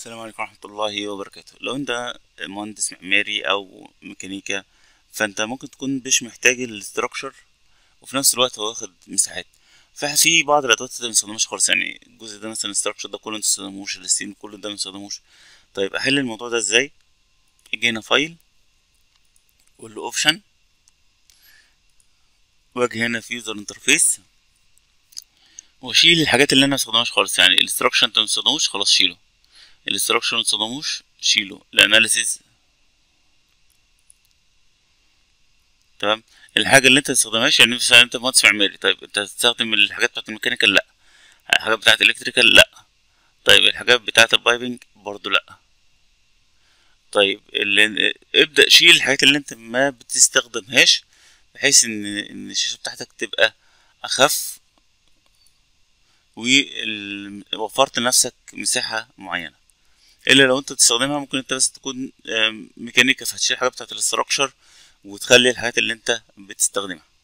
السلام عليكم ورحمة الله وبركاته لو انت مهندس معماري او ميكانيكا فانت ممكن تكون مش محتاج الاستراكشر وفي نفس الوقت هو واخد مساحات ففي بعض الادوات انت متستخدمهاش خالص يعني الجزء ده مثلا الاستراكشر ده كله متستخدموش الستين كله ده متستخدموش طيب احل الموضوع ده ازاي اجي هنا فايل واقول له اوبشن واجي هنا في يوزر انترفيس واشيل الحاجات اللي انا مستخدمهاش خالص يعني الاستراكشر انت متستخدموش خلاص شيله الاستراكشر متصدموش شيله الاناليسيس تمام الحاجه اللي انت تستخدمهاش يعني مثلا انت مهندس معماري طيب انت هتستخدم الحاجات بتاعت الميكانيكال لا الحاجات بتاعت الالكتريكال لا طيب الحاجات بتاعت البايبنج برضو لا طيب اللي ابدا شيل الحاجات اللي انت ما بتستخدمهاش بحيث ان ان الشاشه بتاعتك تبقى اخف ووفرت لنفسك مساحه معينه الا لو انت تستخدمها ممكن انت بس تكون ميكانيكا فهتشيل الحاجات بتاعت الاستراكشر وتخلي الحاجات اللي انت بتستخدمها